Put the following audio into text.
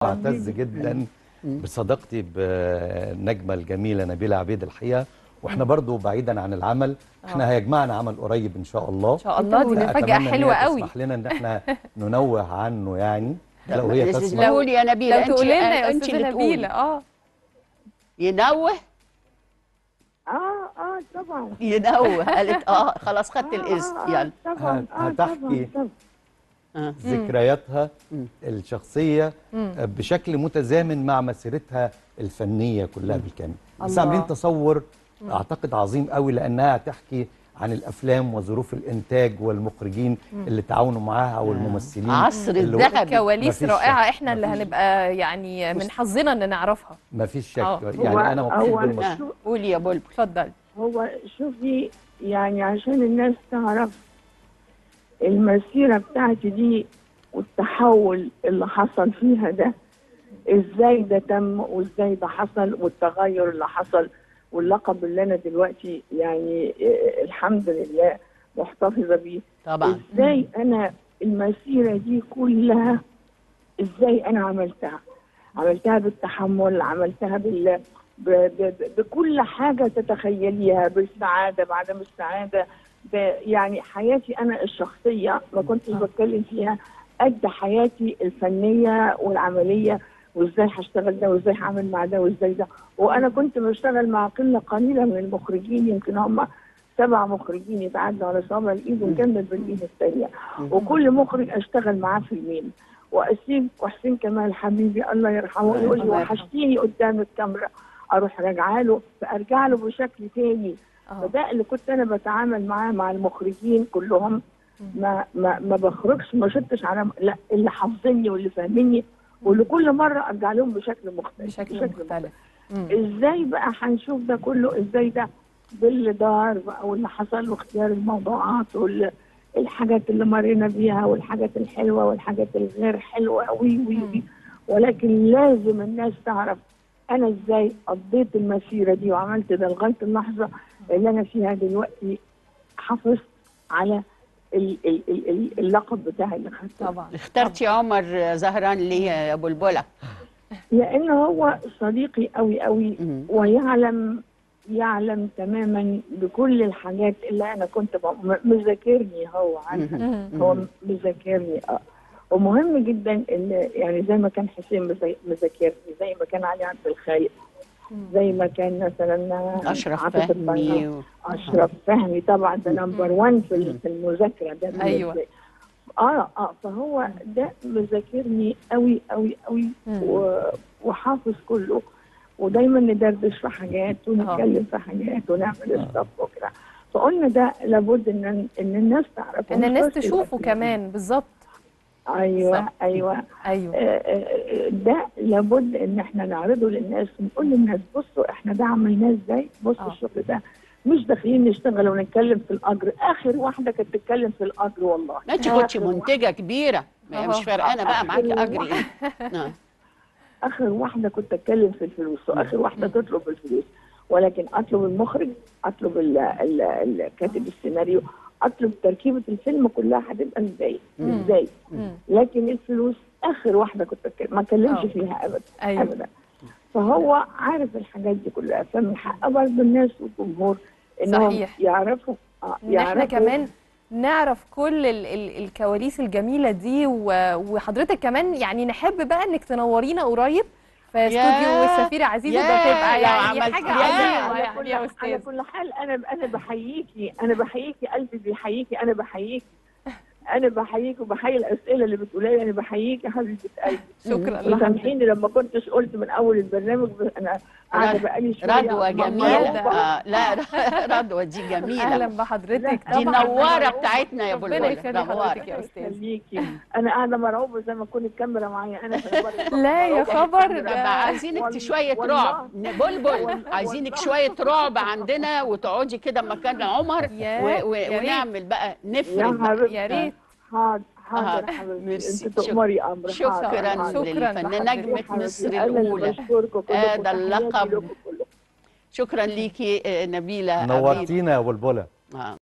بعتز جدا بصداقتي بالنجمه الجميله نبيله عبيد الحقيقه واحنا برضو بعيدا عن العمل احنا هيجمعنا عمل قريب ان شاء الله ان شاء الله دي أتمنى مفاجاه إن هي حلوه قوي تسمح لنا ان احنا ننوه عنه يعني لو هي تسمح قول يا نبيله لو انت تقولي لنا يا انت استاذه اللي نبيله تقولي اه ينوه اه اه طبعا ينوه قالت اه خلاص خدت آه، الاذن آه، آه، يلا طبعا هت- آه، هتحكي طبعا طبعا آه. ذكرياتها مم. الشخصيه بشكل متزامن مع مسيرتها الفنيه كلها بالكامل بس الله. عاملين تصور اعتقد عظيم قوي لانها هتحكي عن الافلام وظروف الانتاج والمخرجين اللي تعاونوا معاها والممثلين عصر اللي الذهبي كواليس مفيش رائعه احنا اللي هنبقى يعني من حظنا ان نعرفها ما فيش شك آه. يعني انا مبسوط هو بالمشروع آه. شو- قولي يا بلبل اتفضل هو شوفي يعني عشان الناس تعرف المسيرة بتاعتي دي والتحول اللي حصل فيها ده ازاي ده تم وازاي ده حصل والتغير اللي حصل واللقب اللي انا دلوقتي يعني آه، الحمد لله محتفظة بيه طبعا ازاي انا المسيرة دي كلها ازاي انا عملتها عملتها بالتحمل عملتها بال ب... ب... ب- بكل حاجة تتخيليها بالسعادة بعدم السعادة ب... يعني حياتي أنا الشخصية ما كنتش بتكلم فيها قد حياتي الفنية والعملية وازاي هشتغل ده وازاي هعمل مع ده وازاي ده وانا كنت بشتغل مع قله قليله من المخرجين يمكن هم سبع مخرجين يتعدوا على صابع الايد ونكمل بالايد الثانيه وكل مخرج اشتغل معاه فيلمين واسيب وحسين كمال حبيبي الله يرحمه يقول لي الله يرحمه. وحشتيني قدام الكاميرا اروح راجعه له فارجع له بشكل تاني اه فده اللي كنت انا بتعامل معاه مع المخرجين كلهم ما ما ما بخرجش ما شدتش على لا اللي حافظيني واللي فاهميني واللي كل مره ارجع لهم بشكل مختلف بشكل مختلف مم. ازاي بقى هنشوف ده كله ازاي ده باللي دار بقى واللي حصل واختيار الموضوعات والحاجات اللي مرينا بيها والحاجات الحلوه والحاجات الغير حلوه وي وي وي ولكن لازم الناس تعرف انا ازاي قضيت المسيره دي وعملت ده لغايه اللحظه اللي انا فيها دلوقتي حافظت على ال- ال- ال- ال- اللقب بتاعي اللي خدته طبعا اخترتي عمر زهران ليه يا بلبله لان هو صديقي قوي قوي مم. ويعلم يعلم تماما بكل الحاجات اللي انا كنت ب- م- مذاكرني هو عنها مم. هو مذاكرني اه ومهم جدا ان يعني زي ما كان حسين مذا- مذاكرني زي ما كان علي عبد الخالق زي ما كان مثلا اشرف عاطف فهمي الطيب. و... اشرف فهمي طبعا ده نمبر 1 في ال- في المذاكره ده أيوة. بالنسبة لي. اه اه فهو ده مذاكرني قوي قوي قوي مم. و- وحافظ كله ودايما ندردش في حاجات ونتكلم في حاجات ونعمل ستاف وكده فقلنا ده لابد ان ان الناس تعرف ان الناس ومش بس تشوفه يبقى كمان بالظبط ايوه صح. ايوه ايوه آه، آه، ده لابد ان احنا نعرضه للناس ونقول للناس بصوا احنا ده عملناه ازاي بصوا آه. الشغل ده مش داخلين نشتغل ونتكلم في الاجر اخر واحده كانت تتكلم في الاجر والله انت كنت آخر منتجه كبيره ما- مش أهو. فارقانه بقى معاكي آخر اجر ايه آه. اخر واحده كنت اتكلم في الفلوس واخر واحده تطلب الفلوس ولكن اطلب المخرج اطلب ال- ال- ال- كاتب السيناريو اطلب تركيبه الفيلم كلها هتبقى ازاي ازاي مم. لكن الفلوس اخر واحده كنت أتكلم ما اتكلمش آه. فيها ابدا ايوه ابدا فهو عارف الحاجات دي كلها فمن حق برضه الناس والجمهور انهم صحيح. يعرفوا آه ان احنا يعرفوا كمان نعرف كل ال ال الكواليس الجميله دي و- وحضرتك كمان يعني نحب بقى انك تنورينا قريب في يا- استوديو السفيره عزيزه ده يا تبقى لو يعني عملت- حاجه يا عظيمه على يعني كل يا على استاذ كل حال انا انا بحييكي انا بحييكي قلبي بيحييكي انا بحييكي انا بحييكي وبحيي الاسئله اللي بتقولها لي انا بحييكي حبيبه قلبي شكرا لحضرتك وسامحيني لما كنتش قلت من اول البرنامج بس انا قاعده بقالي شويه رضوى م- جميله مرعوبة. آه لا رضوى دي اهلا جميله بحضرتك دي طبعا نواره بتاعتنا يا ربنا بلبله يخلي حضرتك نواره يا استاذ خليكي انا قاعده مرعوبه زي ما تكون الكاميرا معايا انا في البر- لا يا مرعوبة خبر بالكاميرا. طب ده- عايزينك والله- شويه والله. رعب بلبل والله. عايزينك شويه رعب عندنا وتقعدي كده مكان عمر يا- و- و- يا ريت. ونعمل بقى يا نفرد بقى. حبيبتي يا ريت حاضر آه، حاضر حبيبتي ميرسي. انت تؤمري امر شكرا حاضر. شكراً للفنانه لحضرتك. نجمه حبيبتي، مصر أنا اللي الاولى بشكركم كلكم. هذا تحياتي اللقب. لكم كلكم. شكرا ليكي آه، نبيله عبيد. نورتينا يا بلبله آه.